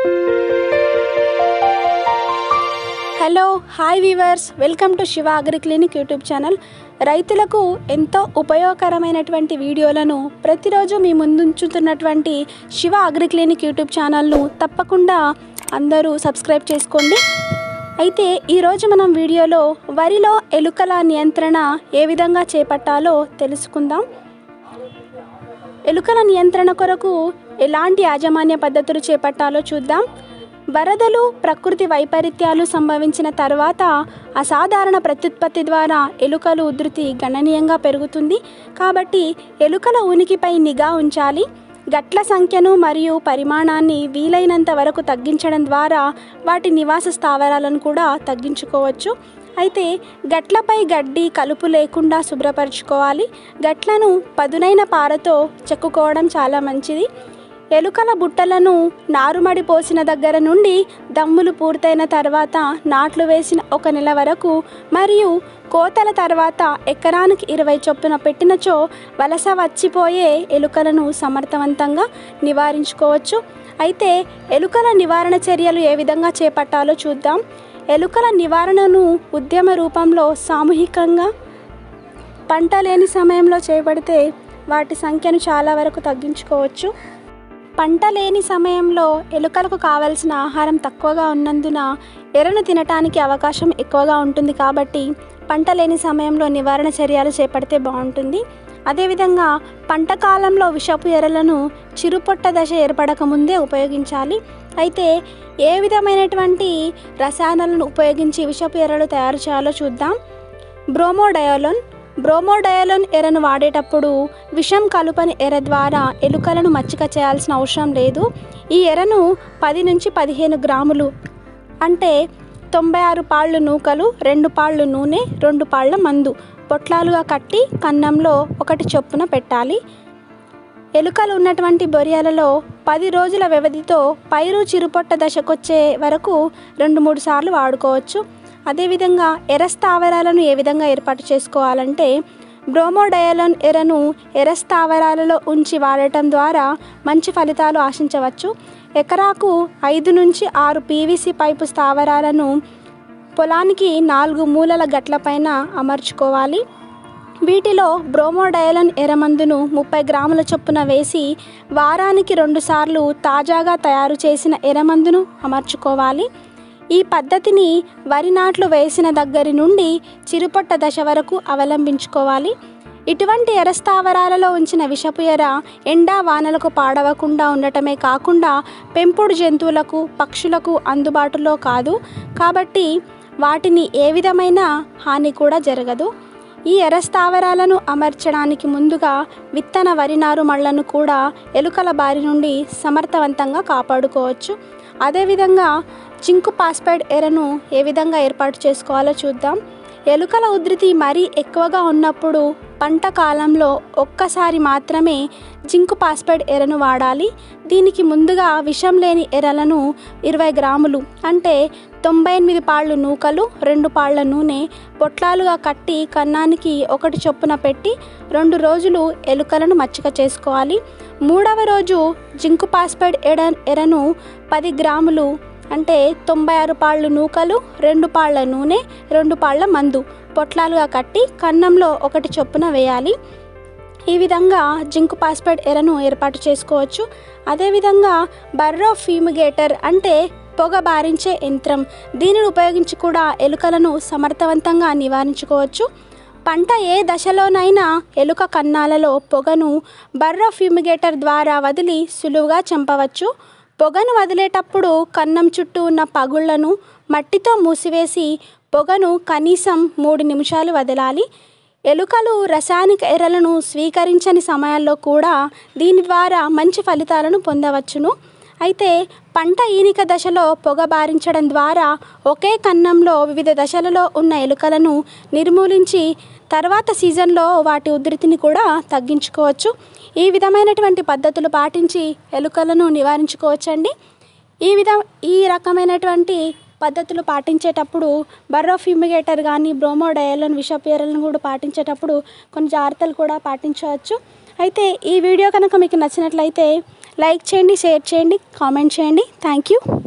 hello hi viewers welcome to Shiva agri clinic YouTube channel రైతులకు ఎంతో ఉపయోగకరమైనటువంటి వీడియోలను ప్రతిరోజు మీ ముందుంచుతున్నటువంటి శివ అగ్రి క్లినిక్ యూట్యూబ్ ఛానల్ను తప్పకుండా అందరూ సబ్స్క్రైబ్ చేసుకోండి అయితే ఈరోజు మనం వీడియోలో వరిలో ఎలుకల నియంత్రణ ఏ విధంగా చేపట్టాలో తెలుసుకుందాం ఎలుకల నియంత్రణ కొరకు ఎలాంటి యాజమాన్య పద్ధతులు చేపట్టాలో చూద్దాం వరదలు ప్రకృతి వైపరీత్యాలు సంభవించిన తర్వాత అసాధారణ ప్రత్యుత్పత్తి ద్వారా ఎలుకలు ఉధృతి గణనీయంగా పెరుగుతుంది కాబట్టి ఎలుకల ఉనికిపై నిఘా ఉంచాలి గట్ల సంఖ్యను మరియు పరిమాణాన్ని వీలైనంత వరకు తగ్గించడం ద్వారా వాటి నివాస స్థావరాలను కూడా తగ్గించుకోవచ్చు అయితే గట్లపై గడ్డి కలుపు లేకుండా శుభ్రపరచుకోవాలి గట్లను పదునైన పారతో చెక్కుకోవడం చాలా మంచిది ఎలుకల బుట్టలను నారుమడి పోసిన దగ్గర నుండి దమ్ములు పూర్తయిన తర్వాత నాట్లు వేసిన ఒక నెల వరకు మరియు కోతల తర్వాత ఎకరానికి ఇరవై చొప్పున పెట్టినచో వలస వచ్చిపోయే ఎలుకలను సమర్థవంతంగా నివారించుకోవచ్చు అయితే ఎలుకల నివారణ చర్యలు ఏ విధంగా చేపట్టాలో చూద్దాం ఎలుకల నివారణను ఉద్యమ రూపంలో సామూహికంగా పంట లేని సమయంలో చేపడితే వాటి సంఖ్యను చాలా వరకు తగ్గించుకోవచ్చు పంట లేని సమయంలో ఎలుకలకు కావలసిన ఆహారం తక్కువగా ఉన్నందున ఎరను తినటానికి అవకాశం ఎక్కువగా ఉంటుంది కాబట్టి పంట లేని సమయంలో నివారణ చర్యలు చేపడితే బాగుంటుంది అదేవిధంగా పంట కాలంలో విషపు ఎరలను చిరుపొట్ట దశ ఏర్పడక ముందే ఉపయోగించాలి అయితే ఏ విధమైనటువంటి రసాయనాలను ఉపయోగించి విషపు ఎరలు తయారు చేయాలో చూద్దాం బ్రోమోడయోలోన్ బ్రోమోడయోలోన్ ఎరను వాడేటప్పుడు విషం కలుపని ఎర ద్వారా ఎలుకలను మచ్చిక చేయాల్సిన అవసరం లేదు ఈ ఎరను పది నుంచి పదిహేను గ్రాములు అంటే తొంభై ఆరు పాళ్ళు నూకలు రెండు పాళ్ళు నూనె రెండు పాళ్ళ మందు పొట్లాలుగా కట్టి కన్నంలో ఒకటి చొప్పున పెట్టాలి ఎలుకలు ఉన్నటువంటి బొరియాలలో పది రోజుల వ్యవధితో పైరు చిరుపొట్ట దశకొచ్చే వరకు రెండు మూడు సార్లు వాడుకోవచ్చు అదేవిధంగా ఎర స్థావరాలను ఏ విధంగా ఏర్పాటు చేసుకోవాలంటే బ్రోమోడయలోన్ ఎరను ఎర స్థావరాలలో ఉంచి వాడటం ద్వారా మంచి ఫలితాలు ఆశించవచ్చు ఎకరాకు ఐదు నుంచి ఆరు పీవీసీ పైపు స్థావరాలను పొలానికి నాలుగు మూలల గట్లపైన అమర్చుకోవాలి వీటిలో బ్రోమోడయలన్ ఎరమందును ముప్పై గ్రాముల చొప్పున వేసి వారానికి రెండుసార్లు తాజాగా తయారు చేసిన ఎరమందును అమర్చుకోవాలి ఈ పద్ధతిని వరి నాట్లు వేసిన దగ్గరి నుండి చిరుపొట్ట దశ వరకు అవలంబించుకోవాలి ఇటువంటి ఎర స్థావరాలలో ఉంచిన విషపు ఎర ఎండా వానలకు పాడవకుండా ఉండటమే కాకుండా పెంపుడు జంతువులకు పక్షులకు అందుబాటులో కాదు కాబట్టి వాటిని ఏ విధమైన హాని కూడా జరగదు ఈ ఎర స్థావరాలను అమర్చడానికి ముందుగా విత్తన వరి నారు మళ్లను కూడా ఎలుకల బారి నుండి సమర్థవంతంగా కాపాడుకోవచ్చు అదేవిధంగా జింకు పాస్పైడ్ ఎరను ఏ విధంగా ఏర్పాటు చేసుకోవాలో చూద్దాం ఎలుకల ఉధృతి మరీ ఎక్కువగా ఉన్నప్పుడు పంట కాలంలో ఒక్కసారి మాత్రమే జింకు పాస్పైడ్ ఎరను వాడాలి దీనికి ముందుగా విషం లేని ఎరలను ఇరవై గ్రాములు అంటే తొంభై ఎనిమిది పాళ్ళు నూకలు రెండు పాళ్ళ నూనె పొట్లాలుగా కట్టి కన్నానికి ఒకటి చొప్పున పెట్టి రెండు రోజులు ఎలుకలను మచ్చిక చేసుకోవాలి మూడవ రోజు జింకు పాస్పైడ్ ఎడ ఎరను పది గ్రాములు అంటే తొంభై ఆరు పాళ్ళు నూకలు రెండు పాళ్ళ నూనె రెండు పాళ్ళ మందు పొట్లాలుగా కట్టి కన్నంలో ఒకటి చొప్పున వేయాలి ఈ విధంగా జింకు పాస్పేట్ ఎరను ఏర్పాటు చేసుకోవచ్చు అదేవిధంగా బర్రో ఫీమిగేటర్ అంటే పొగ బారించే యంత్రం దీనిని ఉపయోగించి కూడా ఎలుకలను సమర్థవంతంగా నివారించుకోవచ్చు పంట ఏ దశలోనైనా ఎలుక కన్నాలలో పొగను బర్రో ఫ్యూమిగేటర్ ద్వారా వదిలి సులువుగా చంపవచ్చు పొగను వదిలేటప్పుడు కన్నం చుట్టూ ఉన్న పగుళ్లను మట్టితో మూసివేసి పొగను కనీసం మూడు నిమిషాలు వదలాలి ఎలుకలు రసాయనిక ఎరలను స్వీకరించని సమయాల్లో కూడా దీని ద్వారా మంచి ఫలితాలను పొందవచ్చును అయితే పంట ఈనిక దశలో పొగ బారించడం ద్వారా ఒకే కన్నంలో వివిధ దశలలో ఉన్న ఎలుకలను నిర్మూలించి తర్వాత సీజన్లో వాటి ఉధృతిని కూడా తగ్గించుకోవచ్చు ఈ విధమైనటువంటి పద్ధతులు పాటించి ఎలుకలను నివారించుకోవచ్చండి ఈ విధ ఈ రకమైనటువంటి పద్ధతులు పాటించేటప్పుడు బర్రో ఫ్యూమిగేటర్ కానీ బ్రోమోడయలను విషపేరలను కూడా పాటించేటప్పుడు కొన్ని జాగ్రత్తలు కూడా పాటించవచ్చు అయితే ఈ వీడియో కనుక మీకు నచ్చినట్లయితే లైక్ చేయండి షేర్ చేయండి కామెంట్ చేయండి థ్యాంక్ యూ